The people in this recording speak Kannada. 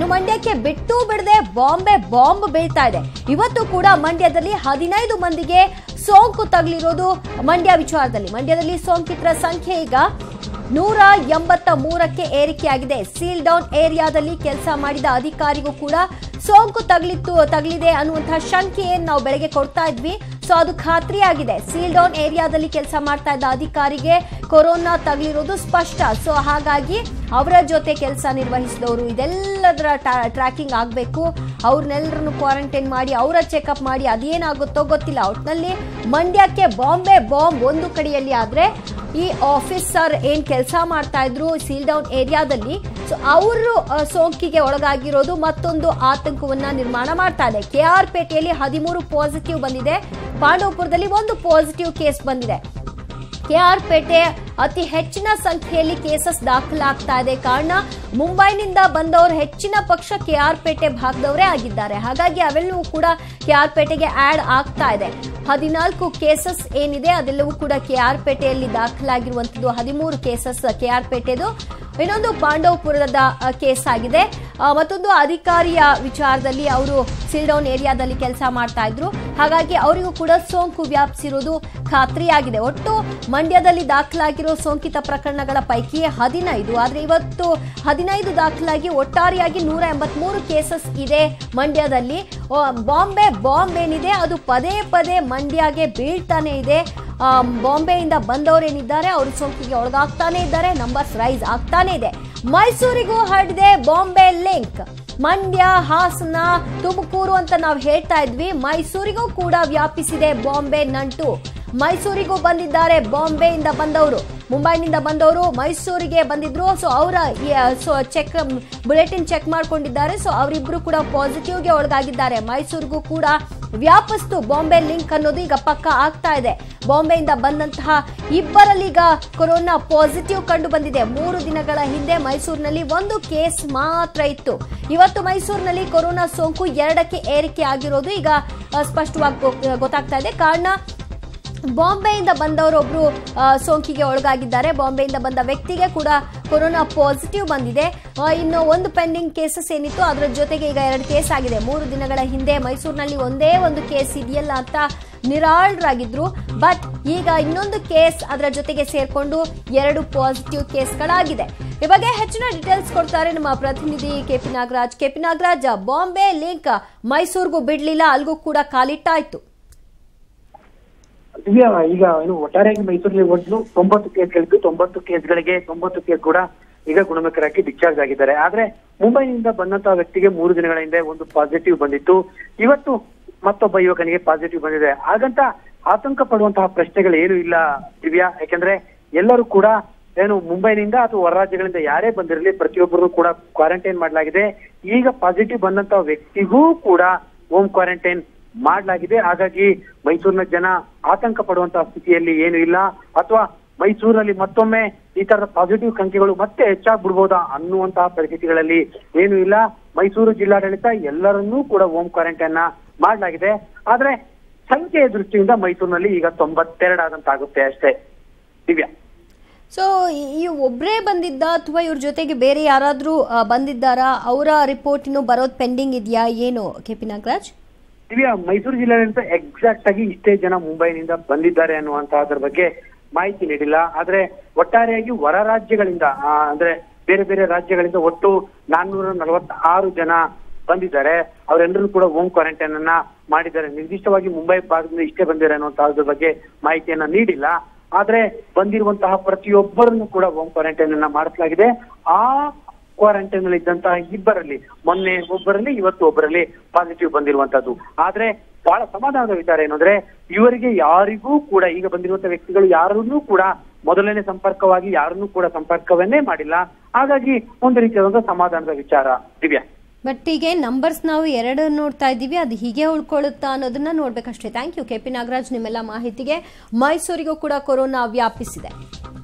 ಇನ್ನು ಮಂಡ್ಯಕ್ಕೆ ಬಿಟ್ಟು ಬಿಡದೆ ಬಾಂಬೆ ಬಾಂಬ್ ಬೀಳ್ತಾ ಇದೆ ಇವತ್ತು ಕೂಡ ಮಂಡ್ಯದಲ್ಲಿ ಹದಿನೈದು ಮಂದಿಗೆ ಸೋಂಕು ತಗುಲಿರೋದು ಮಂಡ್ಯ ವಿಚಾರದಲ್ಲಿ ಮಂಡ್ಯದಲ್ಲಿ ಸೋಂಕಿತರ ಸಂಖ್ಯೆ ಈಗ ನೂರ ಎಂಬತ್ತ ಮೂರಕ್ಕೆ ಏರಿಕೆಯಾಗಿದೆ ಸೀಲ್ ಡೌನ್ ಏರಿಯಾದಲ್ಲಿ ಕೆಲಸ ಮಾಡಿದ ಅಧಿಕಾರಿಗೂ ಕೂಡ ಸೋಂಕು ತಗಲಿತ್ತು ತಗಲಿದೆ ಅನ್ನುವಂತಹ ಶಂಕೆಯನ್ನು ನಾವು ಬೆಳಗ್ಗೆ ಕೊಡ್ತಾ ಇದ್ವಿ ಸೊ ಅದು ಖಾತ್ರಿಯಾಗಿದೆ ಸೀಲ್ ಡೌನ್ ಏರಿಯಾದಲ್ಲಿ ಕೆಲಸ ಮಾಡ್ತಾ ಇದ್ದ ಅಧಿಕಾರಿಗೆ ಕೊರೋನಾ ತಗಲಿರೋದು ಸ್ಪಷ್ಟ ಸೊ ಹಾಗಾಗಿ ಅವರ ಜೊತೆ ಕೆಲಸ ನಿರ್ವಹಿಸಿದವರು ಇದೆಲ್ಲದರ ಟ್ರ್ಯಾಕಿಂಗ್ ಆಗಬೇಕು ಅವ್ರನ್ನೆಲ್ಲರನ್ನು ಕ್ವಾರಂಟೈನ್ ಮಾಡಿ ಅವರ ಚೆಕಪ್ ಮಾಡಿ ಅದೇನಾಗುತ್ತೋ ಗೊತ್ತಿಲ್ಲ ಒಟ್ಟಿನಲ್ಲಿ ಮಂಡ್ಯಕ್ಕೆ ಬಾಂಬೆ ಬಾಂಬ್ ಒಂದು ಕಡೆಯಲ್ಲಿ ಆದ್ರೆ ಈ ಆಫೀಸರ್ ಏನ್ ಕೆಲಸ ಮಾಡ್ತಾ ಇದ್ರು ಸೀಲ್ ಡೌನ್ ಏರಿಯಾದಲ್ಲಿ ಸೊ ಅವರು ಸೋಂಕಿಗೆ ಒಳಗಾಗಿರೋದು ಮತ್ತೊಂದು ಆತಂಕವನ್ನ ನಿರ್ಮಾಣ ಮಾಡ್ತಾ ಇದೆ ಕೆ ಆರ್ ಪೇಟೆಯಲ್ಲಿ ಹದಿಮೂರು ಪಾಸಿಟಿವ್ ಬಂದಿದೆ ಪಾಂಡವಪುರದಲ್ಲಿ ಒಂದು ಪಾಸಿಟಿವ್ ಕೇಸ್ ಬಂದಿದೆ ಕೆಆರ್ ಪೇಟೆ ಅತಿ ಹೆಚ್ಚಿನ ಸಂಖ್ಯೆಯಲ್ಲಿ ಕೇಸಸ್ ದಾಖಲಾಗ್ತಾ ಇದೆ ಕಾರಣ ಮುಂಬೈನಿಂದ ಬಂದವರು ಹೆಚ್ಚಿನ ಪಕ್ಷ ಕೆಆರ್ ಪೇಟೆ ಭಾಗದವರೇ ಆಗಿದ್ದಾರೆ ಹಾಗಾಗಿ ಅವೆಲ್ಲವೂ ಕೂಡ ಕೆಆರ್ ಪೇಟೆಗೆ ಆಡ್ ಆಗ್ತಾ ಇದೆ ಹದಿನಾಲ್ಕು ಕೇಸಸ್ ಏನಿದೆ ಅದೆಲ್ಲವೂ ಕೂಡ ಕೆಆರ್ ಪೇಟೆಯಲ್ಲಿ ದಾಖಲಾಗಿರುವಂತದ್ದು ಹದಿಮೂರು ಕೇಸಸ್ ಕೆಆರ್ ಪೇಟೆದು ಇನ್ನೊಂದು ಪಾಂಡವಪುರದ ಅ, ಕೇಸ್ ಆಗಿದೆ ಆ, ಮತ್ತೊಂದು ಅಧಿಕಾರಿಯ ವಿಚಾರದಲ್ಲಿ ಅವರು ಸೀಲ್ ಡೌನ್ ಏರಿಯಾದಲ್ಲಿ ಕೆಲಸ ಮಾಡ್ತಾ ಇದ್ರು ಹಾಗಾಗಿ ಅವರಿಗೂ ಕೂಡ ಸೋಂಕು ವ್ಯಾಪಿಸಿರುವುದು ಖಾತ್ರಿಯಾಗಿದೆ ಒಟ್ಟು ಮಂಡ್ಯದಲ್ಲಿ ದಾಖಲಾಗಿರೋ ಸೋಂಕಿತ ಪ್ರಕರಣಗಳ ಪೈಕಿ ಹದಿನೈದು ಆದ್ರೆ ಇವತ್ತು ಹದಿನೈದು ದಾಖಲಾಗಿ ಒಟ್ಟಾರೆಯಾಗಿ ನೂರ ಎಂಬತ್ಮೂರು ಕೇಸಸ್ ಇದೆ ಮಂಡ್ಯದಲ್ಲಿ ಆ, ಬಾಂಬೆ ಬಾಂಬ್ ಏನಿದೆ ಅದು ಪದೇ ಪದೇ ಮಂಡ್ಯಗೆ ಬೀಳ್ತಾನೆ ಇದೆ ಆ, ಬಾಂಬೆಯಿಂದ ಬಂದವರೇನಿದ್ದಾರೆ ಅವರು ಸೋಂಕಿಗೆ ಒಳಗಾಗ್ತಾನೆ ಇದ್ದಾರೆ ನಂಬರ್ಸ್ ರೈಸ್ ಆಗ್ತಾನೆ ಇದೆ ಮೈಸೂರಿಗೂ ಹರಡಿದೆ ಬಾಂಬೆ ಲಿಂಕ್ ಮಂಡ್ಯ ಹಾಸನ ತುಮಕೂರು ಅಂತ ನಾವು ಹೇಳ್ತಾ ಇದ್ವಿ ಮೈಸೂರಿಗೂ ಕೂಡ ವ್ಯಾಪಿಸಿದೆ ಬಾಂಬೆ ನಂಟು ಮೈಸೂರಿಗೂ ಬಂದಿದ್ದಾರೆ ಬಾಂಬೆಯಿಂದ ಬಂದವರು ಮುಂಬೈನಿಂದ ಬಂದವರು ಮೈಸೂರಿಗೆ ಬಂದಿದ್ರು ಸೊ ಅವರ ಸೊ ಚೆಕ್ ಬುಲೆಟಿನ್ ಚೆಕ್ ಮಾಡ್ಕೊಂಡಿದ್ದಾರೆ ಸೊ ಅವರಿಬ್ರು ಕೂಡ ಪಾಸಿಟಿವ್ಗೆ ಒಳಗಾಗಿದ್ದಾರೆ ಮೈಸೂರಿಗೂ ಕೂಡ ವ್ಯಾಪಿಸ್ತು ಬಾಂಬೆ ಲಿಂಕ್ ಅನ್ನೋದು ಈಗ ಪಕ್ಕ ಆಗ್ತಾ ಇದೆ ಬಾಂಬೆಯಿಂದ ಬಂದಂತಹ ಇಬ್ಬರಲ್ಲಿ ಈಗ ಕೊರೋನಾ ಪಾಸಿಟಿವ್ ಕಂಡು ಬಂದಿದೆ ಮೂರು ದಿನಗಳ ಹಿಂದೆ ಮೈಸೂರಿನಲ್ಲಿ ಒಂದು ಕೇಸ್ ಮಾತ್ರ ಇತ್ತು ಇವತ್ತು ಮೈಸೂರಿನಲ್ಲಿ ಕೊರೋನಾ ಸೋಂಕು ಎರಡಕ್ಕೆ ಏರಿಕೆ ಆಗಿರೋದು ಈಗ ಆ, ಸ್ಪಷ್ಟವಾಗಿ ಗೊ- ಗೊತ್ತಾಗ್ತಾ ಇದೆ ಕಾರಣ ಬಾಂಬೆಯಿಂದ ಬಂದವರೊಬ್ರು ಆ, ಸೋಂಕಿಗೆ ಒಳಗಾಗಿದ್ದಾರೆ ಬಾಂಬೆಯಿಂದ ಬಂದ ವ್ಯಕ್ತಿಗೆ ಕೂಡ ಕೊರೋನಾ ಪಾಸಿಟಿವ್ ಬಂದಿದೆ ಆ, ಇನ್ನು ಒಂದು ಪೆಂಡಿಂಗ್ ಕೇಸಸ್ ಏನಿತ್ತು ಅದರ ಜೊತೆಗೆ ಈಗ ಎರಡು ಕೇಸ್ ಆಗಿದೆ ಮೂರು ದಿನಗಳ ಹಿಂದೆ ಮೈಸೂರಿನಲ್ಲಿ ಒಂದೇ ಒಂದು ಕೇಸ್ ಇದೆಯಲ್ಲ ಅಂತ ನಿರಾಳರಾಗಿದ್ರು ಬಟ್ ಈಗ ಇನ್ನೊಂದು ಕೇಸ್ ಅದರ ಜೊತೆಗೆ ಸೇರ್ಕೊಂಡು ಎರಡು ಪಾಸಿಟಿವ್ ಕೇಸ್ಗಳಾಗಿದೆ ಈ ಬಗ್ಗೆ ಹೆಚ್ಚಿನ ಡೀಟೇಲ್ಸ್ ಕೊಡ್ತಾರೆ ನಮ್ಮ ಪ್ರತಿನಿಧಿ KP Nagaraj KP Nagaraj Bombay link ಮೈಸೂರಿಗೂ ಬಿಡ್ಲಿಲ್ಲ ಅಲ್ಗೂ ಕೂಡ ಕಾಲಿಟ್ಟಾಯ್ತು ದಿವ್ಯಾ ಈಗ ಏನು ಒಟ್ಟಾರೆಯಾಗಿ ಮೈಸೂರಲ್ಲಿ ಒಟ್ಟು ತೊಂಬತ್ತು ಕೇಸ್ಗಳಿದ್ದು ತೊಂಬತ್ತು ಕೇಸ್ಗಳಿಗೆ ತೊಂಬತ್ತು ಕೇಸ್ ಕೂಡ ಈಗ ಗುಣಮುಖರಾಗಿ ಡಿಸ್ಚಾರ್ಜ್ ಆಗಿದ್ದಾರೆ ಆದ್ರೆ ಮುಂಬೈನಿಂದ ಬಂದಂತಹ ವ್ಯಕ್ತಿಗೆ ಮೂರು ದಿನಗಳ ಹಿಂದೆ ಒಂದು ಪಾಸಿಟಿವ್ ಬಂದಿತ್ತು ಇವತ್ತು ಮತ್ತೊಬ್ಬ ಯುವಕನಿಗೆ ಪಾಸಿಟಿವ್ ಬಂದಿದೆ ಹಾಗಂತ ಆತಂಕ ಪಡುವಂತಹ ಪ್ರಶ್ನೆಗಳು ಏನು ಇಲ್ಲ ದಿವ್ಯಾ ಯಾಕಂದ್ರೆ ಎಲ್ಲರೂ ಕೂಡ ಏನು ಮುಂಬೈನಿಂದ ಅಥವಾ ಹೊರ ರಾಜ್ಯಗಳಿಂದ ಯಾರೇ ಬಂದಿರಲಿ ಪ್ರತಿಯೊಬ್ಬರು ಕೂಡ ಕ್ವಾರಂಟೈನ್ ಮಾಡಲಾಗಿದೆ ಈಗ ಪಾಸಿಟಿವ್ ಬಂದಂತಹ ವ್ಯಕ್ತಿಗೂ ಕೂಡ ಹೋಮ್ ಕ್ವಾರಂಟೈನ್ ಮಾಡಲಾಗಿದೆ ಹಾಗಾಗಿ ಮೈಸೂರಿನ ಜನ ಆತಂಕ ಪಡುವಂತಹ ಸ್ಥಿತಿಯಲ್ಲಿ ಏನು ಇಲ್ಲ ಅಥವಾ ಮೈಸೂರಲ್ಲಿ ಮತ್ತೊಮ್ಮೆ ಈ ತರದ ಪಾಸಿಟಿವ್ ಸಂಖ್ಯೆಗಳು ಮತ್ತೆ ಹೆಚ್ಚಾಗ್ಬಿಡ್ಬೋದಾ ಅನ್ನುವಂತಹ ಪರಿಸ್ಥಿತಿಗಳಲ್ಲಿ ಏನು ಇಲ್ಲ ಮೈಸೂರು ಜಿಲ್ಲಾಡಳಿತ ಎಲ್ಲರನ್ನೂ ಕೂಡ ಹೋಮ್ ಕ್ವಾರಂಟೈನ್ ಮಾಡಲಾಗಿದೆ ಆದ್ರೆ ಸಂಖ್ಯೆಯ ದೃಷ್ಟಿಯಿಂದ ಮೈಸೂರಿನಲ್ಲಿ ಈಗ ತೊಂಬತ್ತೆರಡು ಆದಂತಾಗುತ್ತೆ ಅಷ್ಟೇ ದಿವ್ಯಾ ಸೊ ಈ ಒಬ್ಬರೇ ಬಂದಿದ್ದ ಅಥವಾ ಇವ್ರ ಜೊತೆಗೆ ಬೇರೆ ಯಾರಾದರೂ ಬಂದಿದ್ದಾರಾ ಅವರ ರಿಪೋರ್ಟ್ ಇನ್ನು ಬರೋದು ಪೆಂಡಿಂಗ್ ಇದೆಯಾ ಏನು ಕೆ ಪಿ ನಾಗರಾಜ್ ದಿವ್ಯಾ ಮೈಸೂರು ಜಿಲ್ಲೆಯಾಡಳಿತ ಎಕ್ಸಾಕ್ಟ್ ಆಗಿ ಇಷ್ಟೇ ಜನ ಮುಂಬೈನಿಂದ ಬಂದಿದ್ದಾರೆ ಅನ್ನುವಂತಹದ್ರ ಬಗ್ಗೆ ಮಾಹಿತಿ ನೀಡಿಲ್ಲ ಆದ್ರೆ ಒಟ್ಟಾರೆಯಾಗಿ ಹೊರ ರಾಜ್ಯಗಳಿಂದ ಆ, ಅಂದ್ರೆ ಬೇರೆ ಬೇರೆ ರಾಜ್ಯಗಳಿಂದ ಒಟ್ಟು ನಾನ್ನೂರ ನಲವತ್ತಾರು ಜನ ಬಂದಿದ್ದಾರೆ ಅವರೆಲ್ಲರೂ ಕೂಡ ಹೋಮ್ ಕ್ವಾರಂಟೈನ್ ಅನ್ನ ಮಾಡಿದ್ದಾರೆ ನಿರ್ದಿಷ್ಟವಾಗಿ ಮುಂಬೈ ಭಾಗದಿಂದ ಇಷ್ಟೇ ಬಂದಿದ್ದಾರೆ ಅನ್ನುವಂತಹದ್ರ ಬಗ್ಗೆ ಮಾಹಿತಿಯನ್ನ ನೀಡಿಲ್ಲ ಆದ್ರೆ ಬಂದಿರುವಂತಹ ಪ್ರತಿಯೊಬ್ಬರನ್ನು ಕೂಡ ಹೋಮ್ ಕ್ವಾರಂಟೈನ್ ಅನ್ನ ಮಾಡಿಸಲಾಗಿದೆ ಆ ಕ್ವಾರಂಟೈನ್ ಅಲ್ಲಿ ಇದ್ದಂತಹ ಇಬ್ಬರಲ್ಲಿ ಮೊನ್ನೆ ಒಬ್ಬರಲ್ಲಿ ಇವತ್ತು ಒಬ್ಬರಲ್ಲಿ ಪಾಸಿಟಿವ್ ಬಂದಿರುವಂತದ್ದು ಆದ್ರೆ ಬಹಳ ಸಮಾಧಾನದ ವಿಚಾರ ಏನಂದ್ರೆ ಇವರಿಗೆ ಯಾರಿಗೂ ಕೂಡ ಈಗ ಬಂದಿರುವಂತಹ ವ್ಯಕ್ತಿಗಳು ಯಾರನ್ನೂ ಕೂಡ ಮೊದಲನೇ ಸಂಪರ್ಕವಾಗಿ ಯಾರನ್ನೂ ಕೂಡ ಸಂಪರ್ಕವನ್ನೇ ಮಾಡಿಲ್ಲ ಹಾಗಾಗಿ ಒಂದು ರೀತಿಯಾದಂತಹ ಸಮಾಧಾನದ ವಿಚಾರ ದಿವ್ಯಾ ಬಟ್ ಈಗ ನಂಬರ್ಸ್ ನಾವು ಎರಡು ನೋಡ್ತಾ ಇದ್ದೀವಿ ಅದು ಹೀಗೆ ಉಳ್ಕೊಳ್ಳುತ್ತಾ ಅನ್ನೋದನ್ನ ನೋಡ್ಬೇಕಷ್ಟೇ thank you K P Nagaraj ನಿಮ್ಮೆಲ್ಲ ಮಾಹಿತಿಗೆ ಮೈಸೂರಿಗೂ ಕೂಡ ಕೊರೋನಾ ವ್ಯಾಪಿಸಿದೆ